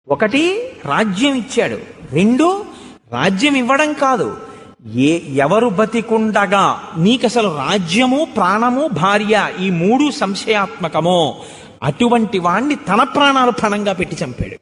ఒకటి రాజ్యం ఇచ్చాడు రెండు రాజ్యం ఇవ్వడం కాదు ఏ ఎవరు బతికుండగా నీకు అసలు రాజ్యము ప్రాణము భార్య ఈ మూడు సంశయాత్మకమో అటువంటి వాణ్ణి తన ప్రాణాలు పణంగా పెట్టి చంపాడు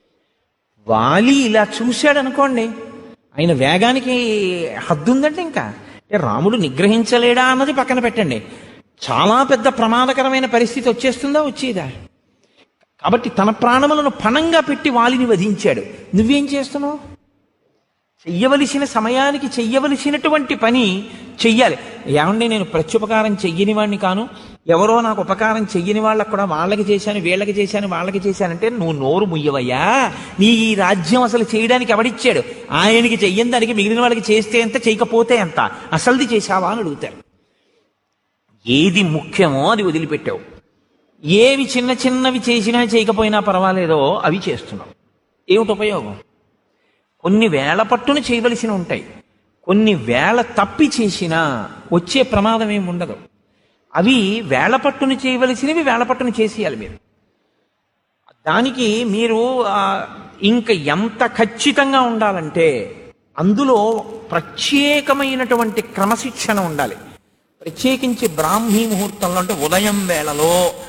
వాలి ఇలా చూశాడు అనుకోండి ఆయన వేగానికి హద్దు ఉందంటే ఇంకా అంటే రాముడు నిగ్రహించలేడా అన్నది పక్కన పెట్టండి చాలా పెద్ద ప్రమాదకరమైన పరిస్థితి వచ్చేస్తుందా వచ్చేదా కాబట్టి తన ప్రాణములను పణంగా పెట్టి వాలిని వధించాడు నువ్వేం చేస్తున్నావు చెయ్యవలసిన సమయానికి చెయ్యవలసినటువంటి పని చెయ్యాలి ఏమండి నేను ప్రత్యుపకారం చెయ్యని వాడిని కాను ఎవరో నాకు ఉపకారం చెయ్యని వాళ్ళకు కూడా వాళ్ళకి చేశాను వీళ్ళకి చేశాను వాళ్ళకి చేశానంటే నువ్వు నోరు ముయ్యవయ్యా నీ ఈ రాజ్యం అసలు చేయడానికి ఎవడిచ్చాడు ఆయనకి చెయ్యని దానికి మిగిలిన వాళ్ళకి చేస్తే ఎంత చేయకపోతే ఎంత అసలుది చేశావా అని అడుగుతారు ఏది ముఖ్యమో అది వదిలిపెట్టావు ఏవి చిన్న చిన్నవి చేసినా చేయకపోయినా పర్వాలేదో అవి చేస్తున్నావు ఏమిటి ఉపయోగం కొన్ని వేల పట్టున చేయవలసి ఉంటాయి కొన్ని వేల తప్పి చేసినా వచ్చే ప్రమాదం ఏమి ఉండదు అవి వేల పట్టున చేయవలసినవి వేల పట్టున చేసేయాలి మీరు దానికి మీరు ఆ, ఇంకా ఎంత ఖచ్చితంగా ఉండాలంటే అందులో ప్రత్యేకమైనటువంటి క్రమశిక్షణ ఉండాలి ప్రత్యేకించి బ్రాహ్మీ ముహూర్తంలో అంటే ఉదయం వేళలో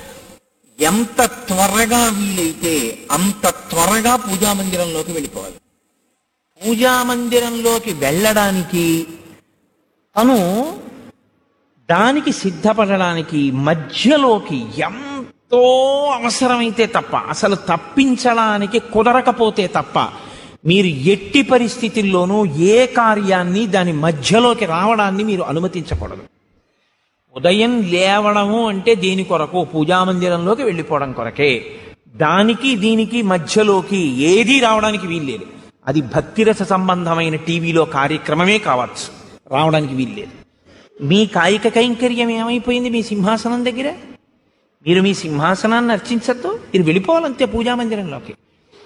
ఎంత త్వరగా వీలైతే అంత త్వరగా పూజా మందిరంలోకి వెళ్ళిపోవాలి పూజా మందిరంలోకి వెళ్ళడానికి తను దానికి సిద్ధపడడానికి మధ్యలోకి ఎంతో అవసరమైతే తప్ప అసలు తప్పించడానికి కుదరకపోతే తప్ప మీరు ఎట్టి పరిస్థితుల్లోనూ ఏ కార్యాన్ని దాని మధ్యలోకి రావడాన్ని మీరు అనుమతించకూడదు ఉదయం లేవడము అంటే దేని కొరకు పూజా మందిరంలోకి వెళ్ళిపోవడం కొరకే దానికి దీనికి మధ్యలోకి ఏదీ రావడానికి వీల్లేదు అది భక్తిరస సంబంధమైన టీవీలో కార్యక్రమమే కావచ్చు రావడానికి వీల్లేదు మీ కాయిక కైంకర్యం ఏమైపోయింది మీ సింహాసనం దగ్గర మీరు మీ సింహాసనాన్ని అర్చించద్దు మీరు వెళ్ళిపోవాలంతే పూజా మందిరంలోకి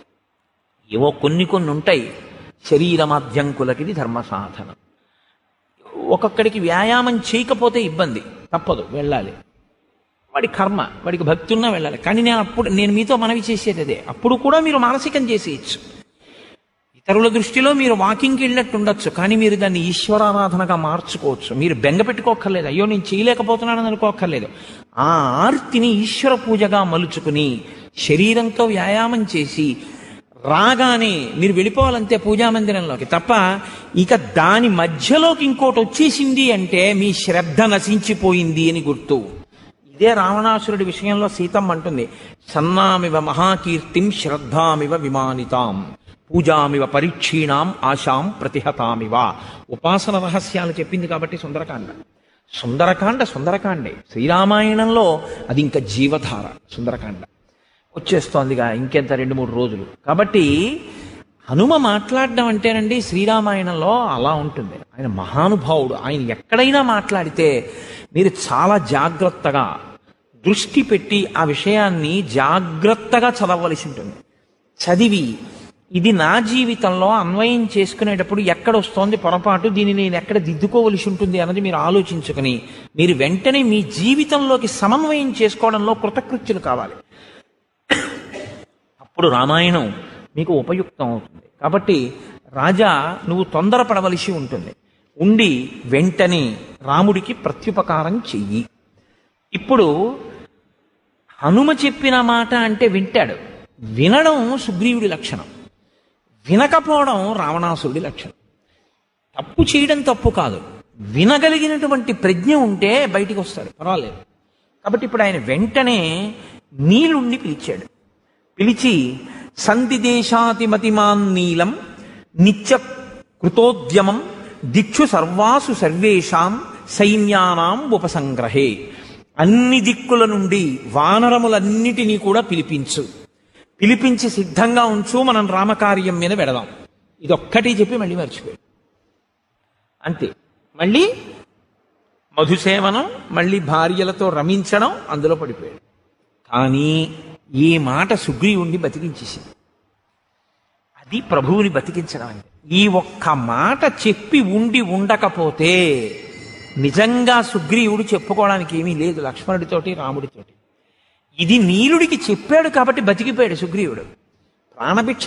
ఏవో కొన్ని కొన్ని ఉంటాయి శరీరమాధ్యంకులకి ఇది ధర్మ సాధనం ఒక్కొక్కడికి వ్యాయామం చేయకపోతే ఇబ్బంది తప్పదు వెళ్ళాలి వాడి కర్మ వాడికి భక్తి ఉన్నా వెళ్ళాలి కానీ నేను అప్పుడు నేను మీతో మనవి చేసేది అదే అప్పుడు కూడా మీరు మానసికం చేసేయచ్చు ఇతరుల దృష్టిలో మీరు వాకింగ్కి వెళ్ళినట్టు ఉండొచ్చు కానీ మీరు దాన్ని ఈశ్వరారాధనగా మార్చుకోవచ్చు మీరు బెంగ పెట్టుకోక్కర్లేదు అయ్యో నేను చేయలేకపోతున్నానని అనుకోక్కర్లేదు ఆ ఆర్తిని ఈశ్వర పూజగా మలుచుకుని శరీరంతో వ్యాయామం చేసి రాగానే మీరు వెళ్ళిపోవాలంతే పూజా మందిరంలోకి తప్ప ఇక దాని మధ్యలోకి ఇంకోటి వచ్చేసింది అంటే మీ శ్రద్ధ నశించిపోయింది అని గుర్తు ఇదే రావణాసురుడి విషయంలో సీతమ్మ అంటుంది సన్నామివ మహాకీర్తిం శ్రద్ధామివ విమానితాం పూజామివ పరీక్షీణాం ఆశాం ప్రతిహతామివ ఉపాసన రహస్యాలు చెప్పింది కాబట్టి సుందరకాండ సుందరకాండ సుందరకాండే శ్రీరామాయణంలో అది ఇంకా జీవధార సుందరకాండ వచ్చేస్తోందిగా ఇంకెంత రెండు మూడు రోజులు కాబట్టి హనుమ మాట్లాడడం అంటేనండి శ్రీరామాయణంలో అలా ఉంటుంది ఆయన మహానుభావుడు ఆయన ఎక్కడైనా మాట్లాడితే మీరు చాలా జాగ్రత్తగా దృష్టి పెట్టి ఆ విషయాన్ని జాగ్రత్తగా చదవవలసి ఉంటుంది చదివి ఇది నా జీవితంలో అన్వయం చేసుకునేటప్పుడు ఎక్కడ వస్తోంది పొరపాటు దీన్ని నేను ఎక్కడ దిద్దుకోవలసి ఉంటుంది అన్నది మీరు ఆలోచించుకుని మీరు వెంటనే మీ జీవితంలోకి సమన్వయం చేసుకోవడంలో కృతకృత్యులు కావాలి అప్పుడు రామాయణం మీకు ఉపయుక్తం అవుతుంది కాబట్టి రాజా నువ్వు తొందరపడవలసి ఉంటుంది ఉండి వెంటనే రాముడికి ప్రత్యుపకారం చెయ్యి ఇప్పుడు హనుమ చెప్పిన మాట అంటే వింటాడు వినడం సుగ్రీవుడి లక్షణం వినకపోవడం రావణాసురుడి లక్షణం తప్పు చేయడం తప్పు కాదు వినగలిగినటువంటి ప్రజ్ఞ ఉంటే బయటికి వస్తాడు పర్వాలేదు కాబట్టి ఇప్పుడు ఆయన వెంటనే నీలుణ్ణి పిలిచాడు పిలిచి సంధి దేశాతిమతిమాన్ నీలం నిత్య కృతోద్యమం దిక్షు సర్వాసు సర్వేషాం సైన్యానాం ఉపసంగ్రహే అన్ని దిక్కుల నుండి వానరములన్నిటినీ కూడా పిలిపించు పిలిపించి సిద్ధంగా ఉంచు మనం రామకార్యం మీద వెడదాం ఇదొక్కటి చెప్పి మళ్ళీ మర్చిపోయాడు అంతే మళ్ళీ మధుసేవనం మళ్ళీ భార్యలతో రమించడం అందులో పడిపోయాడు కానీ ఈ మాట సుగ్రీవుణ్ణి బతికించేసింది అది ప్రభువుని బతికించడం అంటే ఈ ఒక్క మాట చెప్పి ఉండి ఉండకపోతే నిజంగా సుగ్రీవుడు చెప్పుకోవడానికి ఏమీ లేదు లక్ష్మణుడితోటి రాముడితోటి ఇది నీలుడికి చెప్పాడు కాబట్టి బతికిపోయాడు సుగ్రీవుడు ప్రాణభిక్ష